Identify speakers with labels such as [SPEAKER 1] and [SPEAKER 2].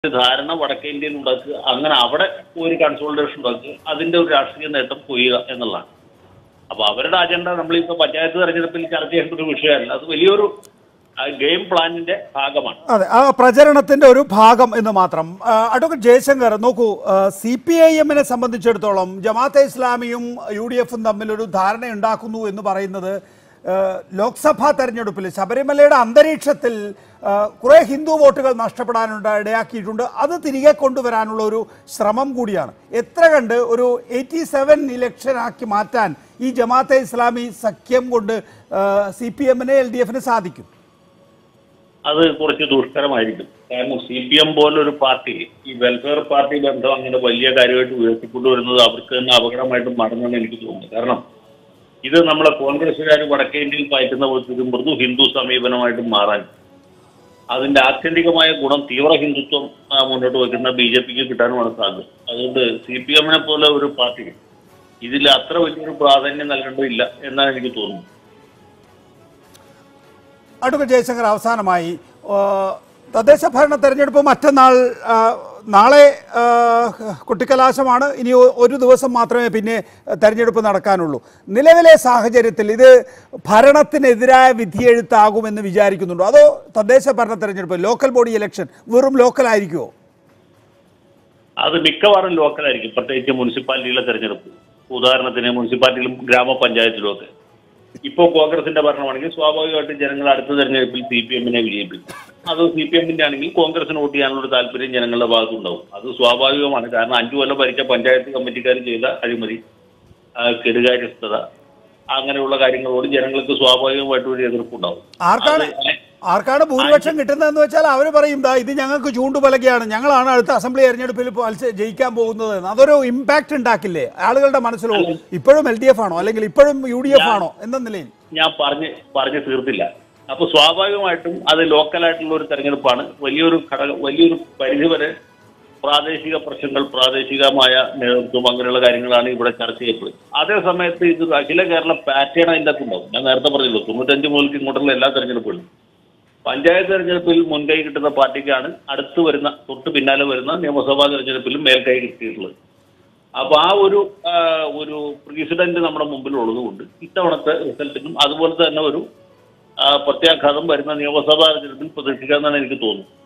[SPEAKER 1] ഒരു ധാരണ വടക്കേ ഇന്ത്യയിൽ ഉണ്ടാക്കുക അങ്ങനെ അവിടെ ഒരു കൺസോൾട്ടേഷൻ ഉണ്ടാക്കുക അതിന്റെ ഒരു രാഷ്ട്രീയ നേട്ടം കൊയ്യുക എന്നുള്ളതാണ് അപ്പൊ അവരുടെ അജണ്ട നമ്മളിപ്പോ പഞ്ചായത്ത് തെരഞ്ഞെടുപ്പിൽ ചർച്ച ചെയ്യേണ്ട ഒരു വിഷയമല്ല അത് വലിയൊരു ഗെയിം പ്ലാനിന്റെ ഭാഗമാണ്
[SPEAKER 2] അതെ ആ പ്രചരണത്തിന്റെ ഒരു ഭാഗം എന്ന് മാത്രം ആ, അഡ്വക്കേറ്റ് ജയശങ്കർ നോക്കൂ സി പി ഐ എമ്മിനെ സംബന്ധിച്ചിടത്തോളം ജമാഅത്തെ ഇസ്ലാമിയും യു ഡി എഫും തമ്മിൽ ഒരു ധാരണ ഉണ്ടാക്കുന്നു എന്ന് പറയുന്നത് ആ, ലോക്സഭാ തെരഞ്ഞെടുപ്പിൽ ശബരിമലയുടെ അന്തരീക്ഷത്തിൽ ആ, കുറെ ഹിന്ദു വോട്ടുകൾ നഷ്ടപ്പെടാനുണ്ട് ഇടയാക്കിയിട്ടുണ്ട് അത് തിരികെ കൊണ്ടുവരാനുള്ള ഒരു ശ്രമം കൂടിയാണ് എത്ര കണ്ട് ഒരു എയ്റ്റി സെവൻ ഇലക്ഷനാക്കി മാറ്റാൻ ഈ ജമാഅത്തെ ഇസ്ലാമി സഖ്യം കൊണ്ട് സി പി എമ്മിന് എൽ ഡി എഫിന് സാധിക്കും
[SPEAKER 1] അത് കുറച്ച് ദുഷ്കരമായിരിക്കും കാരണം സി പി എം പോലൊരു പാർട്ടി ഈ വെൽഫെയർ പാർട്ടി ബന്ധം അങ്ങനെ വലിയ കാര്യമായിട്ട് ഉയർത്തിക്കൊണ്ടുവരുന്നത് അവർക്ക് തന്നെ അപകടമായിട്ട് മാറുമെന്ന് എനിക്ക് തോന്നുന്നു കാരണം ഇത് നമ്മളെ കോൺഗ്രസ്സുകാർ വടക്കേ ഇന്ത്യയിൽ പയറ്റുന്ന പോലത്തെ ഒരു മൃദു ഹിന്ദു സമീപനമായിട്ട് മാറാൻ അതിന്റെ ആത്യന്തികമായ ഗുണം തീവ്ര ഹിന്ദുത്വം ആ, മുന്നോട്ട് വയ്ക്കുന്ന ബി ജെ പിക്ക് കിട്ടാനുമാണ് സാധ്യത അതുകൊണ്ട് സി പി എമ്മിനെ പോലെ ഒരു പാർട്ടി ഇതിൽ അത്ര വലിയൊരു പ്രാധാന്യം നൽകേണ്ടതില്ല എന്നാണ് എനിക്ക് തോന്നുന്നത്
[SPEAKER 2] അഡ്വക്കേറ്റ് ജയശങ്കർ അവസാനമായി ആ, തദ്ദേശ ഭരണ തെരഞ്ഞെടുപ്പ് മറ്റന്നാൾ ആ, നാളെ ആ, കുട്ടിക്കലാശമാണ് ഇനി ഒ- ഒരു ദിവസം മാത്രമേ പിന്നെ തെരഞ്ഞെടുപ്പ് നടക്കാനുള്ളൂ നിലവിലെ സാഹചര്യത്തിൽ ഇത് ഭരണത്തിനെതിരായ വിധിയെഴുത്താകുമെന്ന് വിചാരിക്കുന്നുണ്ടോ അതോ തദ്ദേശ ഭരണ തെരഞ്ഞെടുപ്പ് ലോക്കൽ ബോഡി ഇലക്ഷൻ വെറും ലോക്കൽ ആയിരിക്കുമോ
[SPEAKER 1] അത് മിക്കവാറും ലോക്കലായിരിക്കും പ്രത്യേകിച്ച് മുനിസിപ്പാലിറ്റിയിലെ തെരഞ്ഞെടുപ്പ് ഉദാഹരണത്തിന് മുനിസിപ്പാലിറ്റിയിലും ഗ്രാമപഞ്ചായത്തിലും ഒക്കെ ഇപ്പോൾ കോൺഗ്രസിന്റെ ഭരണമാണെങ്കിൽ സ്വാഭാവികമായിട്ടും ജനങ്ങൾ അടുത്ത തെരഞ്ഞെടുപ്പിൽ സി പി എമ്മിനെ വിജയിപ്പിക്കും അത് സി പി എമ്മിന്റെ ആണെങ്കിൽ കോൺഗ്രസിന് വോട്ട് ചെയ്യാനുള്ള ഒരു താല്പര്യം ജനങ്ങളുടെ ഭാഗത്തുണ്ടാവും അത് സ്വാഭാവികമാണ് കാരണം അഞ്ചു കൊല്ലം ഭരിച്ച പഞ്ചായത്ത് കമ്മിറ്റിക്കാർ ചെയ്ത അഴിമതി ആ, കെടുകാര്യസ്ഥത അങ്ങനെയുള്ള കാര്യങ്ങളോട് ജനങ്ങൾക്ക് സ്വാഭാവികമായിട്ടും ഒരു എതിർപ്പുണ്ടാവും
[SPEAKER 2] ആർക്കാണ്
[SPEAKER 1] അത്
[SPEAKER 2] ആർക്കാണ് ഭൂരിപക്ഷം കിട്ടുന്നതെന്ന് വെച്ചാൽ അവർ പറയും ദാ ഇത് ഞങ്ങൾക്ക് ചൂണ്ടുപലകയാണ് ഞങ്ങളാണ് അടുത്ത അസംബ്ലി തെരഞ്ഞെടുപ്പിൽ മത്സ- ജയിക്കാൻ പോകുന്നത് എന്ന്. അതൊരു ഇമ്പാക്ട് ഉണ്ടാക്കില്ലേ ആളുകളുടെ മനസ്സിലോ ഇപ്പോഴും എൽ ഡി എഫ് ആണോ അല്ലെങ്കിൽ ഇപ്പോഴും യു ഡി എഫ് ആണോ എന്ന നിലയിൽ
[SPEAKER 1] ഞാൻ പറഞ്ഞ് പറഞ്ഞ് തീർത്തില്ല അപ്പൊ സ്വാഭാവികമായിട്ടും അത് ലോക്കലായിട്ടുള്ള ഒരു തെരഞ്ഞെടുപ്പാണ് വലിയൊരു ഘടകം വലിയൊരു പരിധിവരെ പ്രാദേശിക പ്രശ്നങ്ങൾ പ്രാദേശികമായ നേതൃത്വം അങ്ങനെയുള്ള കാര്യങ്ങളാണ് ഇവിടെ ചർച്ച ചെയ്യപ്പെടുന്നത് അതേ സമയത്ത് ഇത് അഖില കേരള പാറ്റേൺ അതിൻ്റെ അകത്തുണ്ടാവും ഞാൻ നേരത്തെ പറഞ്ഞല്ലോ തൊണ്ണൂറ്റഞ്ച് മുതൽക്ക് ഇങ്ങോട്ടുള്ള എല്ലാ തെരഞ്ഞെടുപ്പുകളും പഞ്ചായത്ത് തെരഞ്ഞെടുപ്പിൽ മുൻകൈ കിട്ടുന്ന പാർട്ടിക്കാണ് അടുത്ത് വരുന്ന തൊട്ട് പിന്നാലെ വരുന്ന നിയമസഭാ തെരഞ്ഞെടുപ്പിലും മേൽക്കൈ കിട്ടിയിട്ടുള്ളത് അപ്പൊ ആ ഒരു ആ, ഒരു പ്രസിഡന്റ് നമ്മുടെ മുമ്പിൽ ഉള്ളതുകൊണ്ട് ഇത്തവണത്തെ റിസൾട്ടിനും അതുപോലെ തന്നെ ഒരു ആ, പ്രത്യാഘാതം വരുന്ന നിയമസഭാ തെരഞ്ഞെടുപ്പിൽ പ്രതീക്ഷിക്കാമെന്നാണ് എനിക്ക് തോന്നുന്നത്